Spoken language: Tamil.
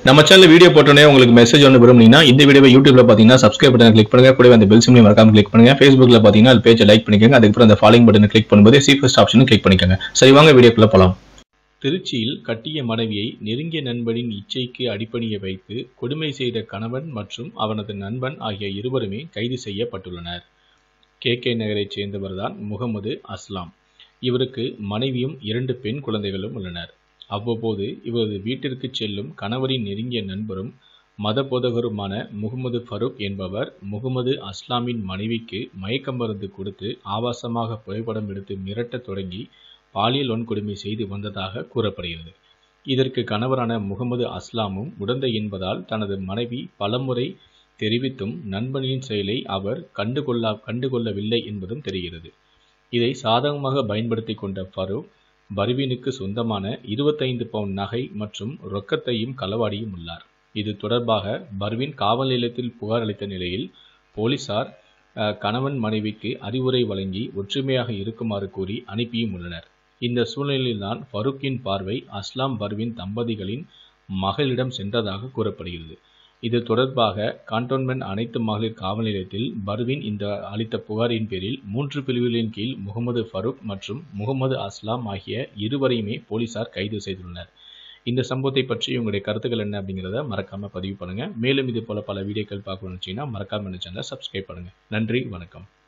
நம்ம சேனல் வீடியோ போட்டோன்னே உங்களுக்கு மெசேஜ் ஒன்று விரும்புனீங்கன்னா இந்த வீடியோவை யூடியூப்ல பார்த்தீங்கன்னா சப்ஸ்கிரைப் பட்டன் கிளிக் பண்ணுங்க கூடவே அந்த பெல் சிம்லையும் மறக்காம கிளிக் பண்ணுங்க ஃபேஸ்புக்ல பார்த்தீங்கன்னா அது பேஜை லைக் பண்ணிக்கோங்க அதுக்கப்புறம் அந்த ஃபாலோயிங் பட்டனை கிளிக் பண்ணும்போது சி ஃபர்ஸ்ட் ஆப்ஷனும் கிளிக் பண்ணிக்கோங்க சரி வாங்க வீடியோக்குள்ள போலாம் திருச்சியில் கட்டிய மனைவியை நெருங்கிய நண்பனின் இச்சைக்கு அடிப்பணிய வைத்து கொடுமை செய்த கணவன் மற்றும் அவனது நண்பன் ஆகிய இருவருமே கைது செய்யப்பட்டுள்ளனர் கே கே நகரைச் சேர்ந்தவர்தான் முகமது அஸ்லாம் இவருக்கு மனைவியும் இரண்டு பெண் குழந்தைகளும் உள்ளனர் அவ்வப்போது இவரது வீட்டிற்கு செல்லும் கணவரின் நெருங்கிய நண்பரும் மத போதகருமான முகமது ஃபரூக் என்பவர் முகமது அஸ்லாமின் மனைவிக்கு மயக்க மருந்து கொடுத்து ஆபாசமாக புகைப்படம் எடுத்து மிரட்டத் தொடங்கி பாலியல் வன்கொடுமை செய்து வந்ததாக கூறப்படுகிறது இதற்கு கணவரான முகமது அஸ்லாமும் உடந்தை என்பதால் தனது மனைவி பலமுறை தெரிவித்தும் நண்பனின் செயலை அவர் கண்டுகொள்ளா கண்டுகொள்ளவில்லை என்பதும் தெரிகிறது இதை சாதகமாக பயன்படுத்தி கொண்ட ஃபரூக் பர்வீனுக்கு சொந்தமான இருபத்தைந்து பவுன் நகை மற்றும் ரொக்கத்தையும் களவாடியும் உள்ளார் இது தொடர்பாக பர்வீன் காவல் நிலையத்தில் புகார் அளித்த நிலையில் போலீசார் அஹ், கணவன் மனைவிக்கு அறிவுரை வழங்கி ஒற்றுமையாக இருக்குமாறு கூறி அனுப்பியும் உள்ளனர் இந்த சூழ்நிலையில்தான் ஃபரூக்கின் பார்வை அஸ்லாம் பர்வீன் தம்பதிகளின் மகளிடம் சென்றதாக கூறப்படுகிறது இது தொடர்பாக கான்டோன்மெண்ட் அனைத்து மகளிர் காவல் நிலையத்தில் பர்வீன் இந்த அளித்த புகாரின் பேரில் மூன்று பிரிவுகளின் கீழ் முகமது ஃபரூக் மற்றும் முகமது அஸ்லாம் ஆகிய இருவரையுமே போலீசார் கைது செய்துள்ளனர் இந்த சம்பவத்தை பற்றி உங்களுடைய கருத்துக்கள் என்ன அப்படிங்கிறத மறக்காம பதிவு பண்ணுங்க மேலும் இது போல பல வீடியோக்கள் பார்க்கணும்னு வச்சீங்கன்னா மறக்காம இந்த சேனலை சப்ஸ்கிரைப் பண்ணுங்க நன்றி வணக்கம்